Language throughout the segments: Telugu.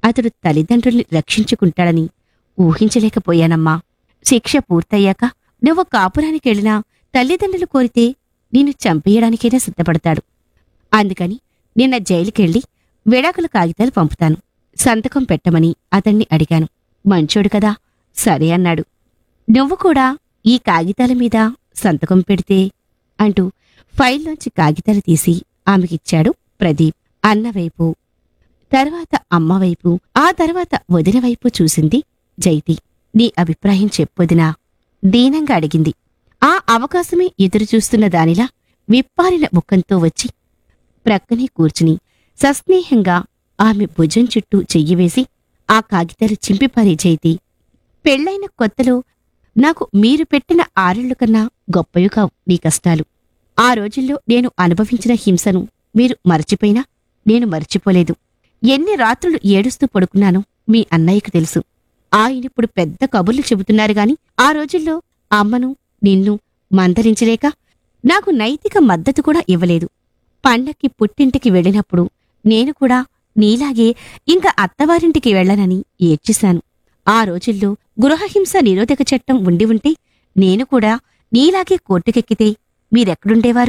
అతడు తల్లిదండ్రుల్ని రక్షించుకుంటాడని ఊహించలేకపోయానమ్మా శిక్ష పూర్తయ్యాక నువ్వు కాపురానికెళ్ళినా తల్లిదండ్రులు కోరితే నిన్ను చంపేయడానికైనా సిద్ధపడతాడు అందుకని నిన్న జైలుకెళ్ళి విడాకుల కాగితాలు పంపుతాను సంతకం పెట్టమని అతన్ని అడిగాను మంచోడు కదా సరే అన్నాడు నువ్వు కూడా ఈ కాగితాల మీద సంతకం పెడితే అంటూ ఫైల్లోంచి కాగితాలు తీసి ఆమెకిచ్చాడు ప్రదీప్ అన్నవైపు తర్వాత అమ్మవైపు ఆ తర్వాత వదిన వైపు చూసింది జైతి నీ అభిప్రాయం చెప్పొదినా దీనంగా అడిగింది ఆ అవకాశమే ఎదురుచూస్తున్న దానిలా విప్పారిన ముఖంతో వచ్చి ప్రక్కనే కూర్చుని సస్నేహంగా ఆమె భుజం చుట్టూ చెయ్యివేసి ఆ కాగితాలు చింపిపారే జైతి పెళ్లైన కొత్తలో నాకు మీరు పెట్టిన ఆరేళ్లు కన్నా గొప్పవి కావు నీ కష్టాలు ఆ రోజుల్లో నేను అనుభవించిన హింసను మీరు మరచిపోయినా నేను మర్చిపోలేదు ఎన్ని రాత్రులు ఏడుస్తూ పడుకున్నానో మీ అన్నయ్యకు తెలుసు ఆయనిప్పుడు పెద్ద కబుర్లు చెబుతున్నారు గాని ఆ రోజుల్లో అమ్మను నిన్ను మందరించలేక నాకు నైతిక మద్దతు కూడా ఇవ్వలేదు పండక్కి పుట్టింటికి వెళ్ళినప్పుడు నేను కూడా నీలాగే ఇంకా అత్తవారింటికి వెళ్ళనని ఏడ్చేశాను ఆ రోజుల్లో గృహహింస నిరోధక చట్టం ఉండి ఉంటే నేను కూడా నీలాగే కోర్టుకెక్కితే మీరెక్కడుండేవారు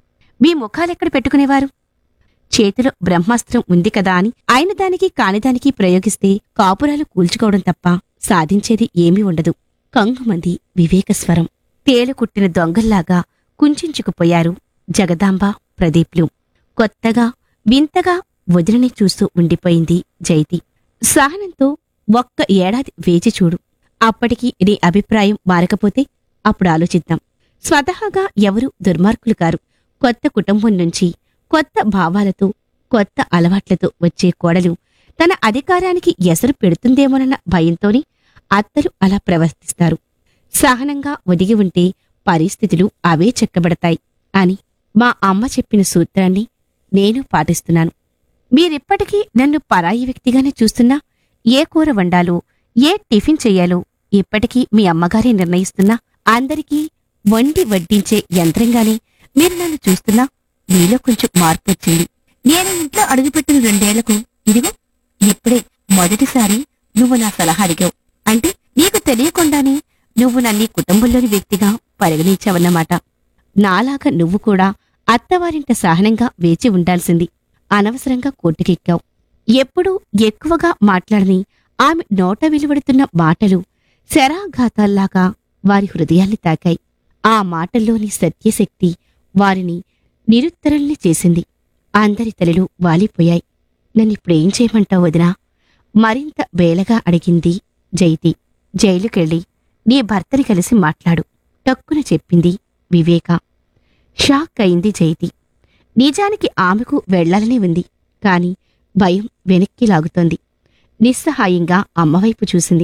మీ ముఖాలెక్కడ పెట్టుకునేవారు చేతిలో బ్రహ్మాస్త్రం ఉంది కదా అని ఆయన దానికి కానిదానికి ప్రయోగిస్తే కాపురాలు కూల్చుకోవడం తప్ప సాధించేది ఏమీ ఉండదు కంగుమంది వివేకస్వరం తేలుకుట్టిన దొంగల్లాగా కుంచుకుపోయారు జగదాంబ ప్రదీప్లు కొత్తగా వింతగా వదిలిని చూస్తూ ఉండిపోయింది జైతి సహనంతో ఒక్క ఏడాది వేచి చూడు అప్పటికి నీ అభిప్రాయం మారకపోతే అప్పుడు ఆలోచిద్దాం స్వతహాగా ఎవరు దుర్మార్గులు కారు కొత్త కుటుంబం నుంచి కొత్త భావాలతో కొత్త అలవాట్లతో వచ్చే కోడలు తన అధికారానికి ఎసరు పెడుతుందేమోనన్న భయంతోనే అత్తలు అలా ప్రవర్తిస్తారు సహనంగా ఒదిగి ఉంటే పరిస్థితులు అవే చెక్కబడతాయి అని మా అమ్మ చెప్పిన సూత్రాన్ని నేను పాటిస్తున్నాను మీరిప్పటికీ నన్ను పరాయి వ్యక్తిగానే చూస్తున్నా ఏ కూర వండాలో ఏ టిఫిన్ చెయ్యాలో ఇప్పటికీ మీ అమ్మగారే నిర్ణయిస్తున్నా అందరికీ వండి వడ్డించే యంత్రంగానే మీరు నన్ను చూస్తున్నా మీలో కొంచెం మార్పు వచ్చింది నేను ఇంట్లో అడుగుపెట్టిన రెండేళ్లకు ఇదిగో ఇప్పుడే మొదటిసారి నువ్వు నా సలహా అడిగావు అంటే నీకు తెలియకుండానే నువ్వు నన్ను ఈ కుటుంబంలోని వ్యక్తిగా పరిగణించావన్నమాట నాలాగా నువ్వు కూడా అత్తవారింట సహనంగా వేచి ఉండాల్సింది అనవసరంగా కోర్టుకెక్కావు ఎప్పుడూ ఎక్కువగా మాట్లాడని ఆమె నోట వెలువడుతున్న మాటలు శరాఘాతాల్లాగా వారి హృదయాల్ని తాకాయి ఆ మాటల్లోని సత్యశక్తి వారిని నిరుత్తరుల్ని చేసింది అందరి తలలు వాలిపోయాయి నన్నిప్పుడేం చేయమంటావు వదినా మరింత బేలగా అడిగింది జైతి జైలుకెళ్ళి నీ భర్తని కలిసి మాట్లాడు టక్కున చెప్పింది వివేక షాక్ అయింది జైతి నిజానికి ఆమెకు వెళ్లాలని ఉంది కాని భయం వెనక్కి లాగుతోంది నిస్సహాయంగా అమ్మవైపు చూసింది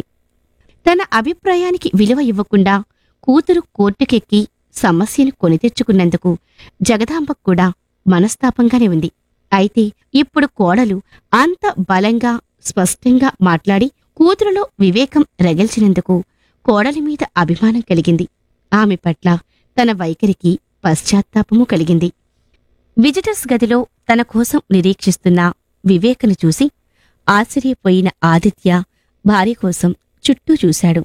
తన అభిప్రాయానికి విలువ ఇవ్వకుండా కూతురు కోర్టుకెక్కి సమస్యను కొని తెచ్చుకున్నందుకు జగదాంబకు కూడా మనస్తాపంగానే ఉంది అయితే ఇప్పుడు కోడలు అంత బలంగా స్పష్టంగా మాట్లాడి కూతురులో వివేకం రగిల్చినందుకు కోడలి మీద అభిమానం కలిగింది ఆమె పట్ల తన వైఖరికి పశ్చాత్తాపము కలిగింది విజిటర్స్ గదిలో తన కోసం నిరీక్షిస్తున్న వివేకను చూసి ఆశ్చర్యపోయిన ఆదిత్య భార్య కోసం చుట్టూ చూశాడు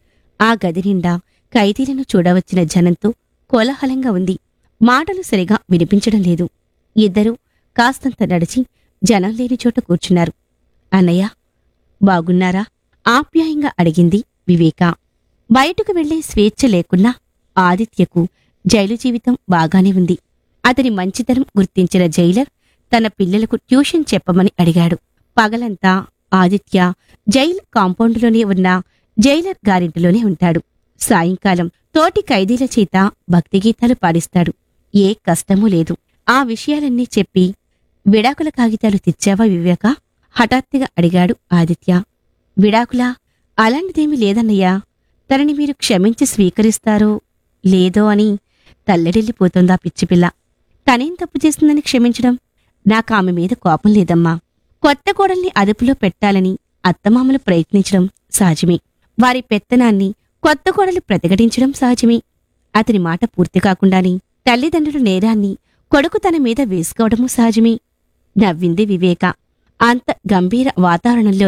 ఆ గది నిండా ఖైదీలను చూడవచ్చిన జనంతో కోలాహలంగా ఉంది మాటలు సరిగా వినిపించడం లేదు ఇద్దరూ కాస్తంత నడిచి జనం లేని చోట కూర్చున్నారు అన్నయ్య బాగున్నారా ఆప్యాయంగా అడిగింది వివేక బయటకు వెళ్లే స్వేచ్ఛ లేకున్నా ఆదిత్యకు జైలు జీవితం బాగానే ఉంది అతని మంచితనం గుర్తించిన జైలర్ తన పిల్లలకు ట్యూషన్ చెప్పమని అడిగాడు పగలంతా ఆదిత్య జైలు కాంపౌండ్లోనే ఉన్న జైలర్ గారింటిలోనే ఉంటాడు సాయంకాలం తోటి ఖైదీల చేత భక్తి గీతాలు పాడిస్తాడు ఏ కష్టమూ లేదు ఆ విషయాలన్నీ చెప్పి విడాకుల కాగితాలు తెచ్చావా వివేక హఠాత్తుగా అడిగాడు ఆదిత్య విడాకులా అలాంటిదేమీ లేదన్నయ్యా తనని మీరు క్షమించి స్వీకరిస్తారో లేదో అని తల్లడిల్లిపోతుందా పిచ్చిపిల్ల తనేం తప్పు చేస్తుందని క్షమించడం నాకు ఆమె మీద కోపం లేదమ్మా కొత్త కోడల్ని అదుపులో పెట్టాలని అత్తమామలు ప్రయత్నించడం సహజమే వారి పెత్తనాన్ని కొత్త కోడలు ప్రతిఘటించడం సహజమే అతని మాట పూర్తి కాకుండానే తల్లిదండ్రుల నేరాన్ని కొడుకు తన మీద వేసుకోవడము సహజమే నవ్వింది వివేక అంత గంభీర వాతావరణంలో